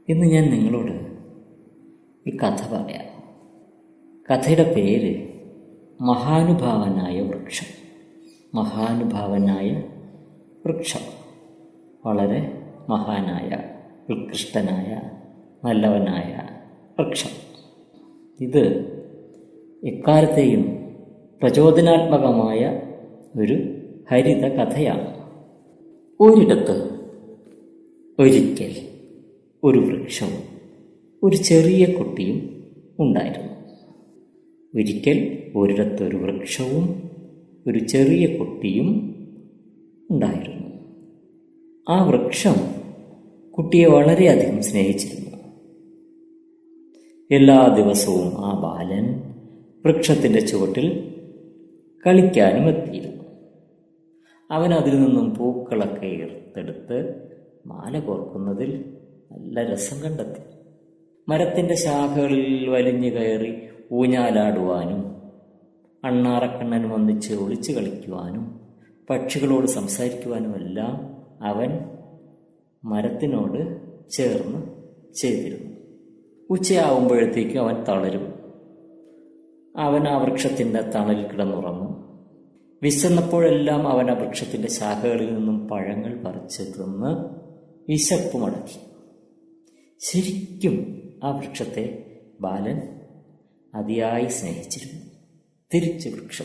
ഇന്ന് ഞാൻ നിങ്ങളോട് ഒരു കഥ പറയാം കഥയുടെ പേര് മഹാനുഭാവനായ വൃക്ഷം മഹാനുഭാവനായ വൃക്ഷം വളരെ മഹാനായ ഉത്കൃഷ്ടനായ നല്ലവനായ വൃക്ഷം ഇത് എക്കാലത്തെയും പ്രചോദനാത്മകമായ ഒരു ഹരിത കഥയാണ് ഒരിടത്ത് ഒരിക്കൽ ഒരു വൃക്ഷവും ഒരു ചെറിയ കുട്ടിയും ഉണ്ടായിരുന്നു ഒരിക്കൽ ഒരിടത്തൊരു വൃക്ഷവും ഒരു ചെറിയ കുട്ടിയും ഉണ്ടായിരുന്നു ആ വൃക്ഷം കുട്ടിയെ വളരെയധികം സ്നേഹിച്ചിരുന്നു എല്ലാ ദിവസവും ആ ബാലൻ വൃക്ഷത്തിൻ്റെ ചുവട്ടിൽ കളിക്കാനും എത്തിയിരുന്നു അവൻ അതിൽ നിന്നും പൂക്കളൊക്കെ എടുത്തെടുത്ത് മാല കോർക്കുന്നതിൽ നല്ല രസം കണ്ടെത്തി മരത്തിൻ്റെ ശാഖകളിൽ വലിഞ്ഞു കയറി ഊഞ്ഞാലാടുവാനും അണ്ണാറക്കണ്ണനും ഒന്നിച്ച് ഒളിച്ചു കളിക്കുവാനും പക്ഷികളോട് സംസാരിക്കുവാനുമെല്ലാം അവൻ മരത്തിനോട് ചേർന്ന് ചെയ്തിരുന്നു ഉച്ചയാവുമ്പോഴത്തേക്കും അവൻ തളരും അവൻ ആ വൃക്ഷത്തിൻ്റെ തണലിൽ കിടന്നുറങ്ങും വിശന്നപ്പോഴെല്ലാം അവൻ ആ വൃക്ഷത്തിൻ്റെ ശാഖകളിൽ നിന്നും പഴങ്ങൾ പറിച്ച് തിന്ന് വിശപ്പ് മടക്കി ശരിക്കും ആ വൃക്ഷത്തെ ബാലൻ അതിയായി സ്നേഹിച്ചിരുന്നു തിരിച്ച് വൃക്ഷം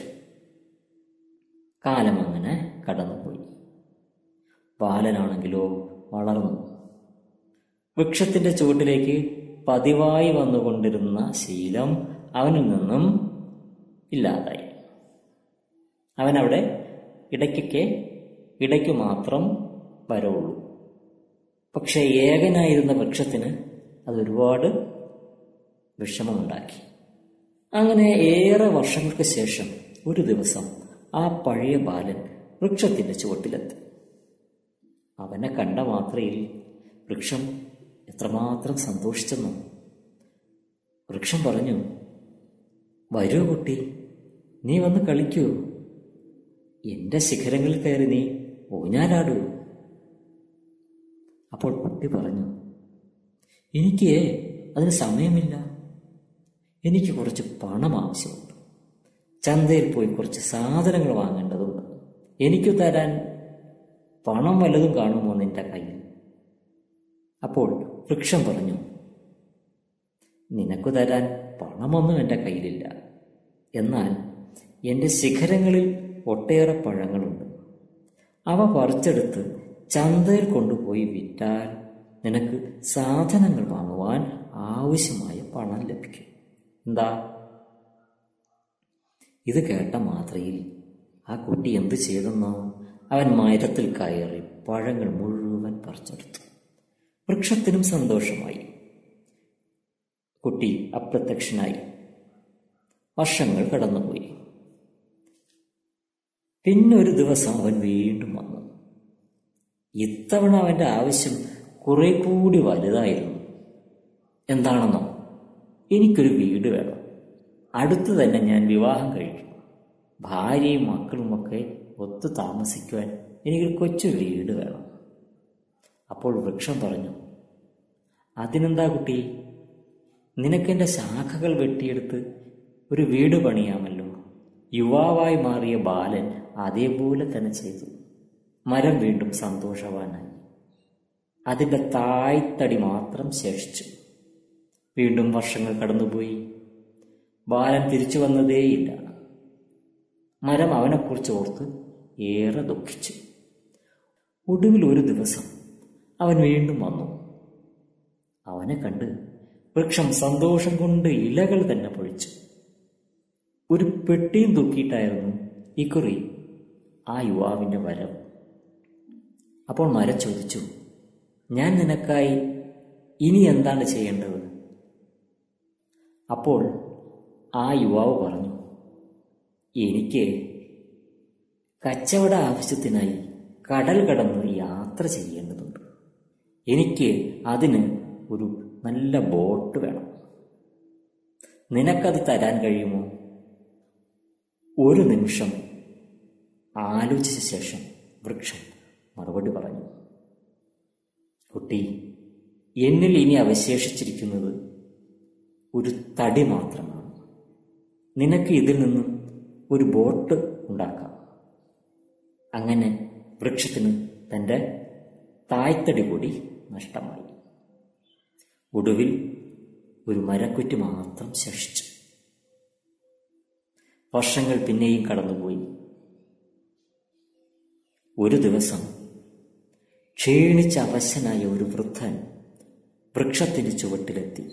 കാലം അങ്ങനെ കടന്നുപോയി ബാലനാണെങ്കിലോ വളർന്നു വൃക്ഷത്തിൻ്റെ ചുവട്ടിലേക്ക് പതിവായി വന്നുകൊണ്ടിരുന്ന ശീലം അവനിൽ നിന്നും ഇല്ലാതായി അവനവിടെ ഇടയ്ക്കൊക്കെ ഇടയ്ക്ക് മാത്രം വരവുള്ളൂ പക്ഷേ ഏകനായിരുന്ന വൃക്ഷത്തിന് അതൊരുപാട് വിഷമമുണ്ടാക്കി അങ്ങനെ ഏറെ വർഷങ്ങൾക്ക് ശേഷം ഒരു ദിവസം ആ പഴയ ബാലൻ വൃക്ഷത്തിൻ്റെ ചുവട്ടിലെത്തി അവനെ കണ്ട മാത്രയിൽ വൃക്ഷം എത്രമാത്രം സന്തോഷിച്ചെന്നു വൃക്ഷം പറഞ്ഞു വരൂ കുട്ടി നീ വന്ന് കളിക്കൂ എൻ്റെ ശിഖരങ്ങളിൽ കയറി നീ ഊഞ്ഞാലാടൂ അപ്പോൾ കുട്ടി പറഞ്ഞു എനിക്ക് അതിന് സമയമില്ല എനിക്ക് കുറച്ച് പണം ആവശ്യമുണ്ട് ചന്തയിൽ പോയി കുറച്ച് സാധനങ്ങൾ വാങ്ങേണ്ടതുണ്ട് എനിക്ക് തരാൻ പണം വല്ലതും കാണുമോ നിന്റെ കയ്യിൽ അപ്പോൾ വൃക്ഷം പറഞ്ഞു നിനക്കു തരാൻ പണമൊന്നും എൻ്റെ കയ്യിലില്ല എന്നാൽ എൻ്റെ ശിഖരങ്ങളിൽ ഒട്ടേറെ പഴങ്ങളുണ്ട് അവ പറിച്ചെടുത്ത് ചന്തയിൽ കൊണ്ടുപോയി വിറ്റാൽ നിനക്ക് സാധനങ്ങൾ വാങ്ങുവാൻ ആവശ്യമായ പണം ലഭിക്കും എന്താ ഇത് കേട്ട മാത്രയിൽ ആ കുട്ടി എന്ത് ചെയ്തെന്നോ അവൻ മരത്തിൽ കയറി പഴങ്ങൾ മുഴുവൻ പറിച്ചെടുത്തു വൃക്ഷത്തിനും സന്തോഷമായി കുട്ടി അപ്രത്യക്ഷനായി വർഷങ്ങൾ കടന്നുപോയി പിന്നെ ഒരു ദിവസം അവൻ വീണ്ടും വന്നു ഇത്തവണ അവൻ്റെ ആവശ്യം കുറെ കൂടി വലുതായിരുന്നു എന്താണെന്നോ എനിക്കൊരു വീട് വേണം അടുത്ത് തന്നെ ഞാൻ വിവാഹം കഴിക്കും ഭാര്യയും മക്കളുമൊക്കെ ഒത്തു താമസിക്കുവാൻ എനിക്കൊരു കൊച്ചു വീട് വേണം അപ്പോൾ വൃക്ഷം പറഞ്ഞു അതിനെന്താ കുട്ടി നിനക്കെൻ്റെ ശാഖകൾ വെട്ടിയെടുത്ത് ഒരു വീട് പണിയാമല്ലോ യുവാവായി മാറിയ ബാലൻ അതേപോലെ തന്നെ ചെയ്തു മരം വീണ്ടും സന്തോഷവാനായി അതിൻ്റെ തായ്തടി മാത്രം ശേഷിച്ചു വീണ്ടും വർഷങ്ങൾ കടന്നുപോയി ബാലൻ തിരിച്ചു വന്നതേയില്ല മരം അവനെക്കുറിച്ച് ഓർത്ത് ഏറെ ദുഃഖിച്ചു ഒടുവിൽ ഒരു ദിവസം അവൻ വീണ്ടും വന്നു അവനെ കണ്ട് വൃക്ഷം സന്തോഷം കൊണ്ട് ഇലകൾ തന്നെ പൊഴിച്ചു ഒരു പെട്ടിയും തൂക്കിയിട്ടായിരുന്നു ഇക്കുറി ആ യുവാവിൻ്റെ വരവ് അപ്പോൾ മരം ചോദിച്ചു ഞാൻ നിനക്കായി ഇനി എന്താണ് ചെയ്യേണ്ടത് അപ്പോൾ ആ യുവാവ് പറഞ്ഞു എനിക്ക് കച്ചവട ആവശ്യത്തിനായി കടൽ കടന്ന് യാത്ര ചെയ്യേണ്ടതുണ്ട് എനിക്ക് അതിന് ഒരു നല്ല ബോട്ട് വേണം നിനക്കത് തരാൻ കഴിയുമോ ഒരു നിമിഷം ആലോചിച്ച ശേഷം വൃക്ഷം മറുപടി പറഞ്ഞു കുട്ടി എന്നിൽ ഇനി അവശേഷിച്ചിരിക്കുന്നത് ഒരു തടി മാത്രമാണ് നിനക്ക് ഇതിൽ നിന്നും ഒരു ബോട്ട് ഉണ്ടാക്കാം അങ്ങനെ വൃക്ഷത്തിന് തൻ്റെ തായ്തടി കൂടി നഷ്ടമായി ഒടുവിൽ ഒരു മരക്കുറ്റി മാത്രം ശേഷിച്ചു വർഷങ്ങൾ പിന്നെയും കടന്നുപോയി ഒരു ദിവസം ക്ഷീണിച്ച അവശനായ ഒരു വൃദ്ധൻ വൃക്ഷത്തിന്റെ ചുവട്ടിലെത്തി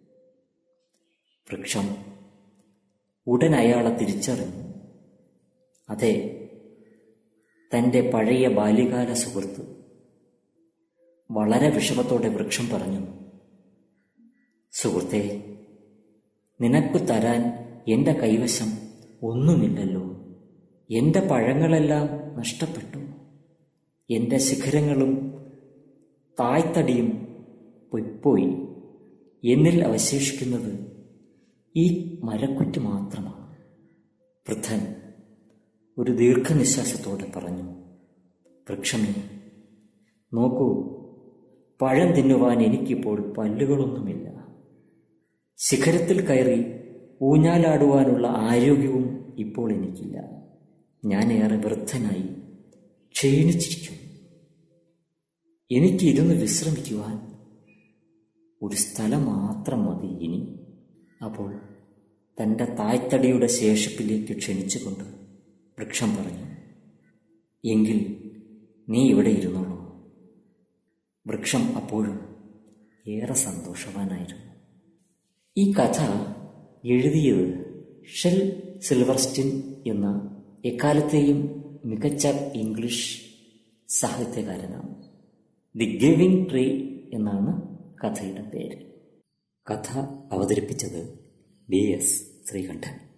വൃക്ഷം ഉടൻ അയാളെ തിരിച്ചറിഞ്ഞു അതെ തൻ്റെ പഴയ ബാല്യകാല സുഹൃത്ത് വളരെ വിഷമത്തോടെ വൃക്ഷം പറഞ്ഞു സുഹൃത്തെ നിനക്ക് തരാൻ എൻ്റെ കൈവശം ഒന്നുമില്ലല്ലോ എൻ്റെ പഴങ്ങളെല്ലാം നഷ്ടപ്പെട്ടു എൻ്റെ ശിഖരങ്ങളും തായ്തടിയും പൊയ്പോയി എന്നിൽ അവശേഷിക്കുന്നത് ഈ മരക്കുറ്റി മാത്രമാണ് വൃദ്ധൻ ഒരു ദീർഘനിശ്വാസത്തോടെ പറഞ്ഞു വൃക്ഷമേ നോക്കൂ പഴം തിന്നുവാൻ എനിക്കിപ്പോൾ പല്ലുകളൊന്നുമില്ല ശിഖരത്തിൽ കയറി ഊഞ്ഞാലാടുവാനുള്ള ആരോഗ്യവും ഇപ്പോൾ എനിക്കില്ല ഞാൻ ഏറെ വൃദ്ധനായി ക്ഷീണിച്ചിരിക്കും എനിക്ക് ഇരുന്ന് വിശ്രമിക്കുവാൻ ഒരു സ്ഥലം മാത്രം മതി ഇനി അപ്പോൾ തൻ്റെ തായ്തടിയുടെ ശേഷിപ്പിലേക്ക് ക്ഷണിച്ചുകൊണ്ട് വൃക്ഷം പറഞ്ഞു എങ്കിൽ നീ ഇവിടെ ഇരുന്നോളൂ വൃക്ഷം അപ്പോഴും ഏറെ സന്തോഷവാനായിരുന്നു ഈ കഥ എഴുതിയത് ഷെൽ സിൽവർസ്റ്റിൻ എന്ന എക്കാലത്തെയും മികച്ച ഇംഗ്ലീഷ് സാഹിത്യകാരനാണ് ദി ഗിവിംഗ് ട്രീ എന്നാണ് കഥയുടെ പേര് കഥ അവതരിപ്പിച്ചത് ബി എസ് ശ്രീകണ്ഠൻ